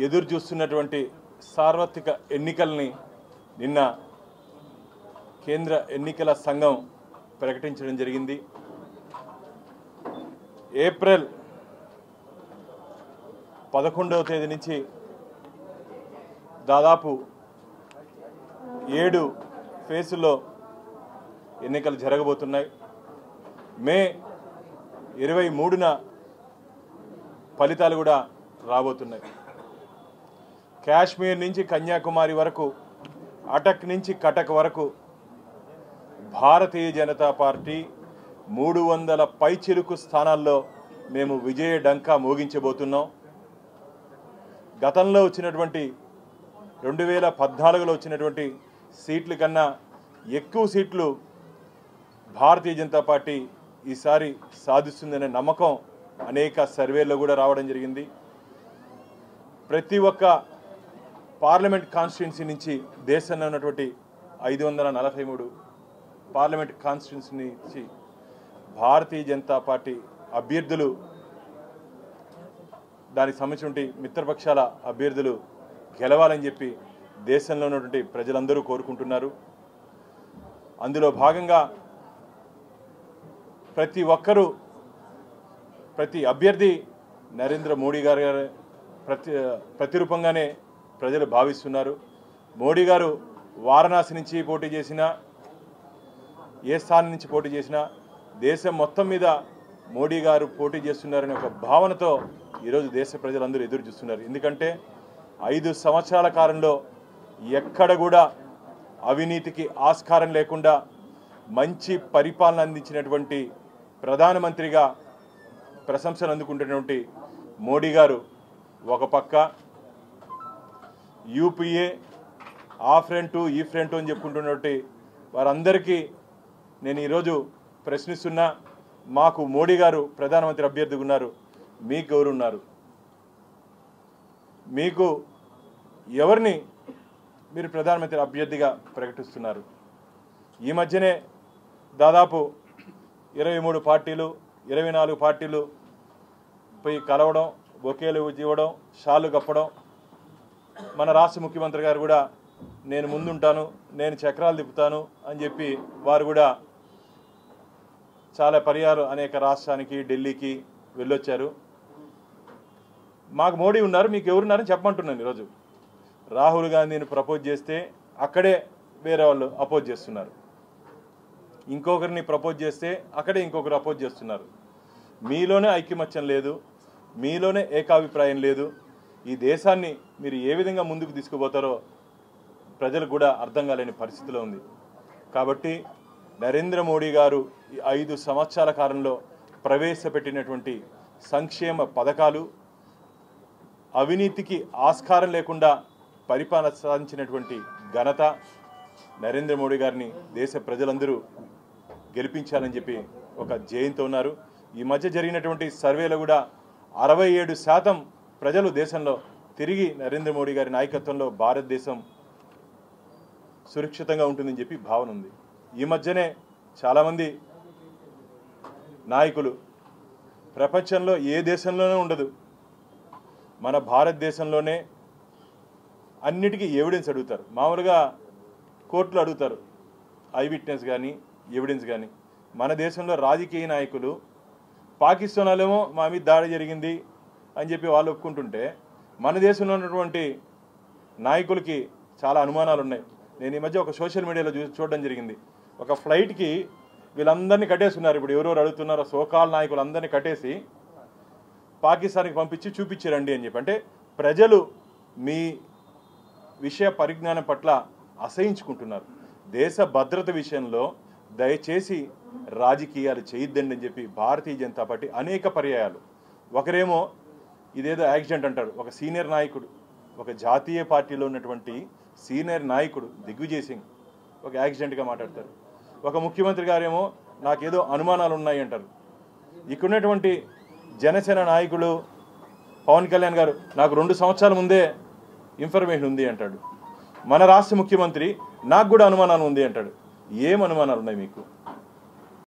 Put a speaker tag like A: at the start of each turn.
A: ఎదురు చూస్తున్నటువంటి సార్వత్రిక ఎన్నికల్ని నిన్న కేంద్ర ఎన్నికల సంఘం ప్రకటించడం జరిగింది ఏప్రిల్ పదకొండవ తేదీ నుంచి దాదాపు ఏడు ఫేసుల్లో ఎన్నికలు జరగబోతున్నాయి మే ఇరవై మూడున ఫలితాలు కూడా రాబోతున్నాయి కాశ్మీర్ నుంచి కన్యాకుమారి వరకు అటక్ నుంచి కటక్ వరకు భారతీయ జనతా పార్టీ మూడు వందల పైచిలుకు స్థానాల్లో మేము విజయ డంకా మోగించబోతున్నాం గతంలో వచ్చినటువంటి రెండు వేల పద్నాలుగులో వచ్చినటువంటి సీట్ల కన్నా ఎక్కువ సీట్లు భారతీయ జనతా పార్టీ ఈసారి సాధిస్తుందనే నమ్మకం అనేక సర్వేల్లో కూడా రావడం జరిగింది ప్రతి ఒక్క పార్లమెంట్ కాన్స్టిట్యున్సీ నుంచి దేశంలో ఉన్నటువంటి ఐదు వందల నలభై మూడు పార్లమెంట్ కాన్స్టిట్యున్సీ నుంచి భారతీయ జనతా పార్టీ అభ్యర్థులు దానికి సంబంధించినటువంటి మిత్రపక్షాల అభ్యర్థులు గెలవాలని చెప్పి దేశంలో ఉన్నటువంటి ప్రజలందరూ కోరుకుంటున్నారు అందులో భాగంగా ప్రతి ఒక్కరూ ప్రతి అభ్యర్థి నరేంద్ర మోడీ గారి ప్రతి ప్రతిరూపంగానే ప్రజలు భావిస్తున్నారు మోడీ గారు వారణాసి నుంచి పోటీ చేసినా ఏ స్థానం నుంచి పోటీ చేసినా దేశం మొత్తం మీద మోడీ గారు పోటీ చేస్తున్నారనే ఒక భావనతో ఈరోజు దేశ ప్రజలందరూ ఎదురు చూస్తున్నారు ఎందుకంటే ఐదు సంవత్సరాల కాలంలో ఎక్కడ కూడా అవినీతికి ఆస్కారం లేకుండా మంచి పరిపాలన అందించినటువంటి ప్రధానమంత్రిగా ప్రశంసలు అందుకుంటున్నటువంటి మోడీ గారు ఒక పక్క యూపీఏ ఆ ఫ్రంట్ ఈ ఫ్రంట్ అని చెప్పుకుంటున్నటువంటి వారందరికీ నేను ఈరోజు ప్రశ్నిస్తున్నా మాకు మోడీ గారు ప్రధానమంత్రి అభ్యర్థిగా ఉన్నారు మీకు ఎవరున్నారు మీకు ఎవరిని మీరు ప్రధానమంత్రి అభ్యర్థిగా ప్రకటిస్తున్నారు ఈ మధ్యనే దాదాపు ఇరవై మూడు పార్టీలు ఇరవై నాలుగు పార్టీలు పోయి కలవడం బొకేలు ఇవ్వడం షాలు కప్పడం మన రాష్ట్ర ముఖ్యమంత్రి గారు కూడా నేను ముందుంటాను నేను చక్రాలు తిప్పుతాను అని చెప్పి వారు కూడా చాలా పర్యాలు అనేక రాష్ట్రానికి ఢిల్లీకి వెళ్ళొచ్చారు మాకు మోడీ ఉన్నారు మీకు ఎవరున్నారని చెప్పమంటున్నాను ఈరోజు రాహుల్ గాంధీని ప్రపోజ్ చేస్తే అక్కడే వేరే వాళ్ళు అపోజ్ చేస్తున్నారు ఇంకొకరిని ప్రపోజ్ చేస్తే అక్కడే ఇంకొకరు అపోజ్ చేస్తున్నారు మీలోనే ఐక్యమత్యం లేదు మీలోనే ఏకాభిప్రాయం లేదు ఈ దేశాన్ని మీరు ఏ విధంగా ముందుకు తీసుకుపోతారో ప్రజలకు కూడా అర్థం కాలేని పరిస్థితిలో ఉంది కాబట్టి నరేంద్ర మోడీ గారు ఈ ఐదు సంవత్సరాల కాలంలో ప్రవేశపెట్టినటువంటి సంక్షేమ పథకాలు అవినీతికి ఆస్కారం లేకుండా పరిపాలన సాధించినటువంటి ఘనత నరేంద్ర మోడీ గారిని దేశ ప్రజలందరూ గెలిపించాలని చెప్పి ఒక జయంతో ఉన్నారు ఈ మధ్య జరిగినటువంటి సర్వేలో కూడా అరవై ఏడు శాతం ప్రజలు దేశంలో తిరిగి నరేంద్ర మోడీ గారి నాయకత్వంలో భారతదేశం సురక్షితంగా ఉంటుందని చెప్పి భావన ఉంది ఈ మధ్యనే చాలామంది నాయకులు ప్రపంచంలో ఏ దేశంలోనూ ఉండదు మన భారతదేశంలోనే అన్నిటికీ ఎవిడెన్స్ అడుగుతారు మామూలుగా కోర్టులు అడుగుతారు ఐ విట్నెస్ కానీ ఎవిడెన్స్ కానీ మన దేశంలో రాజకీయ నాయకులు పాకిస్తాన్ వాళ్ళేమో మా మీద దాడి జరిగింది అని చెప్పి వాళ్ళు ఒప్పుకుంటుంటే మన దేశంలో ఉన్నటువంటి నాయకులకి చాలా అనుమానాలు ఉన్నాయి నేను ఈ మధ్య ఒక సోషల్ మీడియాలో చూ చూడడం జరిగింది ఒక ఫ్లైట్కి వీళ్ళందరినీ కట్టేస్తున్నారు ఇప్పుడు ఎవరెవరు అడుగుతున్నారో సోకాల్ నాయకులు అందరినీ కట్టేసి పాకిస్తాన్కి పంపించి చూపించారండి అని చెప్పి అంటే ప్రజలు మీ విషయ పరిజ్ఞానం పట్ల అసహించుకుంటున్నారు దేశ భద్రత విషయంలో దయచేసి రాజకీయాలు చేయొద్దండి అని చెప్పి భారతీయ జనతా పార్టీ అనేక పర్యాయాలు ఒకరేమో ఇదేదో యాక్సిడెంట్ అంటారు ఒక సీనియర్ నాయకుడు ఒక జాతీయ పార్టీలో ఉన్నటువంటి సీనియర్ నాయకుడు దిగ్విజయ్ సింగ్ ఒక యాక్సిడెంట్గా మాట్లాడతారు ఒక ముఖ్యమంత్రి గారేమో నాకేదో అనుమానాలు ఉన్నాయి అంటారు ఇక్కడున్నటువంటి జనసేన నాయకులు పవన్ కళ్యాణ్ గారు నాకు రెండు సంవత్సరాల ముందే ఇన్ఫర్మేషన్ ఉంది అంటాడు మన రాష్ట్ర ముఖ్యమంత్రి నాకు కూడా అనుమానాలు ఉంది అంటాడు ఏం అనుమానాలు ఉన్నాయి మీకు